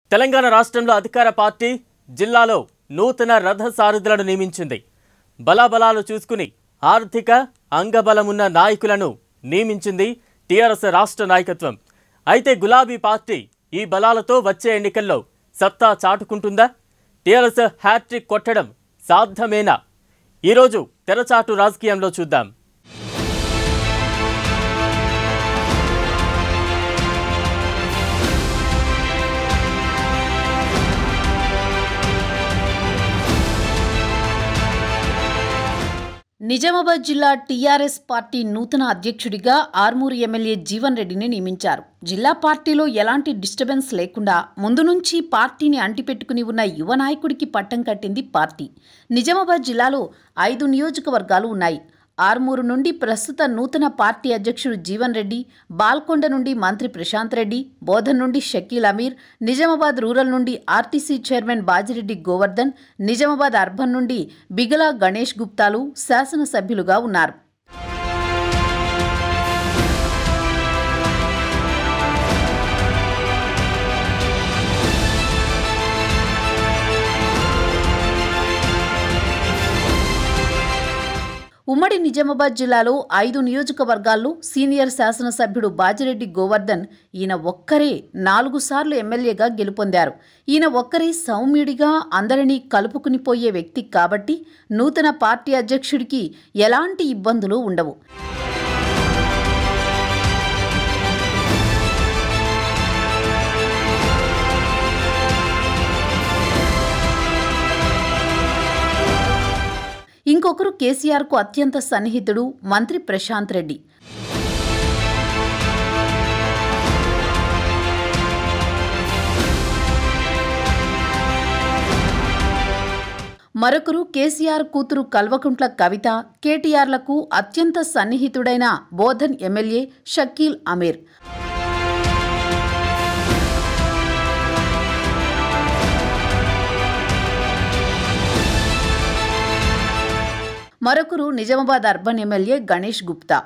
తెలంగాణ రాష్ట్రంలో అధికార పార్టీ జిల్లాలో నూతన రథ సారథులను నియమించింది బలాబలాలు చూసుకుని ఆర్థిక అంగబలమున్న నాయకులను నియమించింది టీఆర్ఎస్ రాష్ట్ర నాయకత్వం అయితే గులాబీ పార్టీ ఈ బలాలతో వచ్చే ఎన్నికల్లో సత్తా చాటుకుంటుందా టీఆర్ఎస్ హ్యాట్రిక్ కొట్టడం సాధ్యమేనా ఈరోజు తెరచాటు రాజకీయంలో చూద్దాం నిజామాబాద్ జిల్లా టీఆర్ఎస్ పార్టీ నూతన అధ్యక్షుడిగా ఆర్మూరు ఎమ్మెల్యే జీవన్ రెడ్డిని నియమించారు జిల్లా పార్టీలో ఎలాంటి డిస్టర్బెన్స్ లేకుండా ముందు నుంచి పార్టీని అంటిపెట్టుకుని ఉన్న యువ నాయకుడికి పట్టం కట్టింది పార్టీ నిజామాబాద్ జిల్లాలో ఐదు నియోజకవర్గాలు ఉన్నాయి ఆర్మూరు నుండి ప్రస్తుత నూతన పార్టీ అధ్యక్షుడు జీవన్ రెడ్డి బాల్కొండ నుండి మంత్రి ప్రశాంత్ రెడ్డి బోధన్ నుండి షకీల్ అమీర్ నిజామాబాద్ రూరల్ నుండి RTC chairman Bajireddy Govardhan Nizamabad urban నుండి బిగలా గణేష్ గుప్తాలు శాసనసభ్యులుగా ఉన్నారు ఉమ్మడి నిజామాబాద్ జిల్లాలో ఐదు నియోజకవర్గాల్లో సీనియర్ శాసనసభ్యుడు బాజిరెడ్డి గోవర్ధన్ ఈయన ఒక్కరే నాలుగు సార్లు ఎమ్మెల్యేగా గెలుపొందారు ఈయన ఒక్కరే సౌమ్యుడిగా అందరినీ కలుపుకుని పోయే వ్యక్తి కాబట్టి నూతన పార్టీ అధ్యక్షుడికి ఎలాంటి ఇబ్బందులు ఉండవు ఇంకొకరు కేసీఆర్కు అత్యంత సన్నిహితుడు మంత్రి ప్రశాంత్ రెడ్డి మరొకరు కేసీఆర్ కూతురు కల్వకుంట్ల కవిత కేటీఆర్లకు అత్యంత సన్నిహితుడైన బోధన్ ఎమ్మెల్యే షకీల్ అమీర్ మరొకరు నిజామాబాద్ అర్బన్ ఎమ్మెల్యే గణేష్ గుప్తా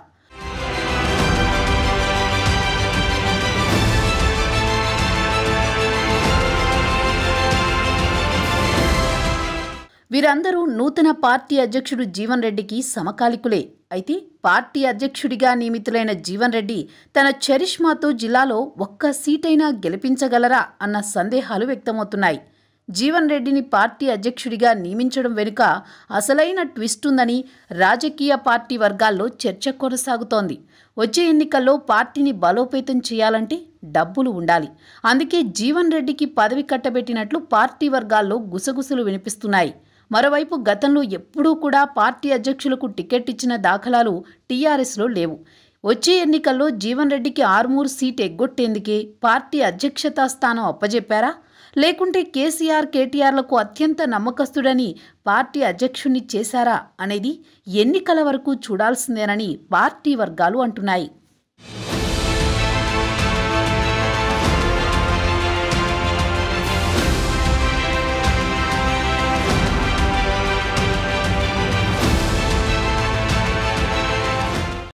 వీరందరూ నూతన పార్టీ అధ్యక్షుడు జీవన్ రెడ్డికి సమకాలికులే అయితే పార్టీ అధ్యక్షుడిగా నియమితులైన జీవన్ రెడ్డి తన చరిష్మాతో జిల్లాలో ఒక్క సీటైనా గెలిపించగలరా అన్న సందేహాలు వ్యక్తమవుతున్నాయి జీవన్ రెడ్డిని పార్టీ అధ్యక్షుడిగా నియమించడం వెనుక అసలైన ట్విస్ట్ ఉందని రాజకీయ పార్టీ వర్గాల్లో చర్చ కొనసాగుతోంది వచ్చే ఎన్నికల్లో పార్టీని బలోపేతం చేయాలంటే డబ్బులు ఉండాలి అందుకే జీవన్ రెడ్డికి పదవి కట్టబెట్టినట్లు పార్టీ వర్గాల్లో గుసగుసలు వినిపిస్తున్నాయి మరోవైపు గతంలో ఎప్పుడూ కూడా పార్టీ అధ్యక్షులకు టికెట్ ఇచ్చిన దాఖలాలు టీఆర్ఎస్లో లేవు వచ్చే ఎన్నికల్లో జీవన్ రెడ్డికి ఆర్మూరు సీట్ ఎగ్గొట్టేందుకే పార్టీ అధ్యక్షతా స్థానం అప్పజెప్పారా లేకుంటే కేసీఆర్ కేటీఆర్లకు అత్యంత నమ్మకస్తుడని పార్టీ అధ్యక్షుణ్ణి చేశారా అనేది ఎన్నికల వరకు చూడాల్సిందేనని పార్టీ వర్గాలు అంటున్నాయి